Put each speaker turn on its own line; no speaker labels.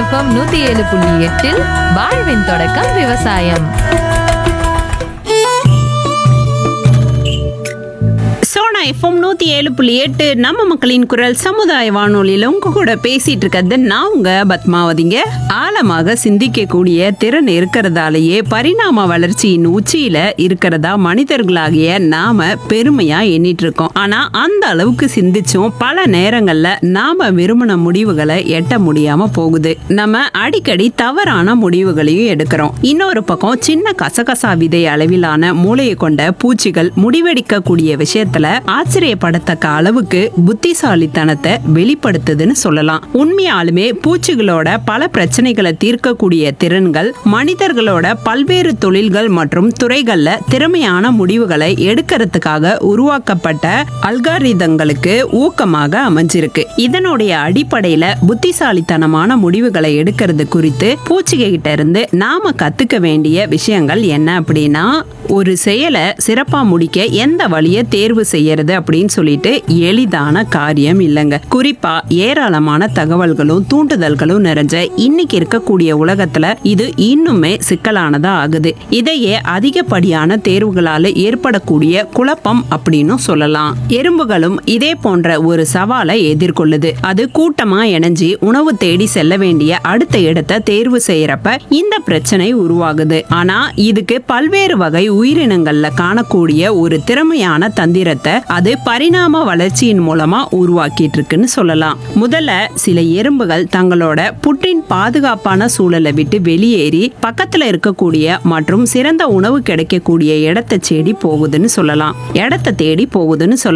FM நூத்தி ஏழு புள்ளி எட்டில் வாழ்வின் தொடக்கம் விவசாயம்
சோனா எஃப்எம் நூத்தி ஏழு புள்ளி எட்டு நம்ம மக்களின் குரல் சமுதாய வானொலியில உங்க கூட பேசிட்டு இருக்கிறது நான் உங்க பத்மாவதிங்க ஆழமாக சிந்திக்கக்கூடிய திறன் இருக்கிறதாலேயே பரிணாம வளர்ச்சியின் உச்சியில இருக்கிறதா மனிதர்களாகிய நாம பெருமையா எண்ணிட்டு இருக்கோம் ஆனா அந்த அளவுக்கு சிந்திச்சும் பல நேரங்கள்ல நாம விரும்பின முடிவுகளை எட்ட முடியாம போகுது நம்ம அடிக்கடி தவறான முடிவுகளையும் எடுக்கிறோம் இன்னொரு பக்கம் சின்ன கசகசா விதை அளவிலான மூளையை கொண்ட பூச்சிகள் முடிவெடுக்கக்கூடிய விஷயத்துல ஆச்சரியப்படத்தக்க அளவுக்கு புத்திசாலித்தனத்தை வெளிப்படுத்துதுன்னு சொல்லலாம் உண்மையாலுமே பூச்சிகளோட பல பிரச்சனைகளை தீர்க்கக்கூடிய திறன்கள் மனிதர்களோட பல்வேறு தொழில்கள் மற்றும் துறைகள்ல திறமையான முடிவுகளை எடுக்கிறதுக்காக உருவாக்கப்பட்ட அல்காரிதங்களுக்கு ஊக்கமாக அமைஞ்சிருக்கு இதனுடைய அடிப்படையில புத்திசாலித்தனமான முடிவுகளை எடுக்கிறது குறித்து பூச்சிக கிட்ட இருந்து நாம கத்துக்க வேண்டிய விஷயங்கள் என்ன அப்படின்னா ஒரு செயலை சிறப்பா முடிக்க எந்த வழியை தேர்வு செய்யறது அப்படின்னு சொல்லிட்டு எளிதான காரியம் இல்லைங்க குறிப்பா ஏராளமான தகவல்களும் தூண்டுதல்களும் நிறைஞ்ச இன்னைக்கு இருக்கக்கூடிய உலகத்துல இது இன்னுமே சிக்கலானதா ஆகுது இதையே அதிகப்படியான தேர்வுகளால ஏற்படக்கூடிய குழப்பம் அப்படின்னு சொல்லலாம் எறும்புகளும் இதே போன்ற ஒரு சவாலை எதிர்கொள்ளுது அது கூட்டமா இணைஞ்சு உணவு தேடி செல்ல வேண்டிய அடுத்த இடத்தை தேர்வு செய்யறப்ப இந்த பிரச்சனை உருவாகுது ஆனா இதுக்கு பல்வேறு வகை உயிரினங்கள்ல காணக்கூடிய ஒரு திறமையான தந்திரத்தை அது பரிணாம வளர்ச்சியின் மூலமா உருவாக்கிட்டு இருக்குன்னு சொல்லலாம் முதல்ல சில எறும்புகள் தங்களோட புற்றின் பாதுகாப்பான சூழலை விட்டு வெளியேறி பக்கத்துல இருக்கக்கூடிய மற்றும் சிறந்த உணவு கிடைக்கக்கூடிய இடத்தை தேடி போகுதுன்னு சொல்லலாம் இடத்தை தேடி போகுதுன்னு சொல்லலாம்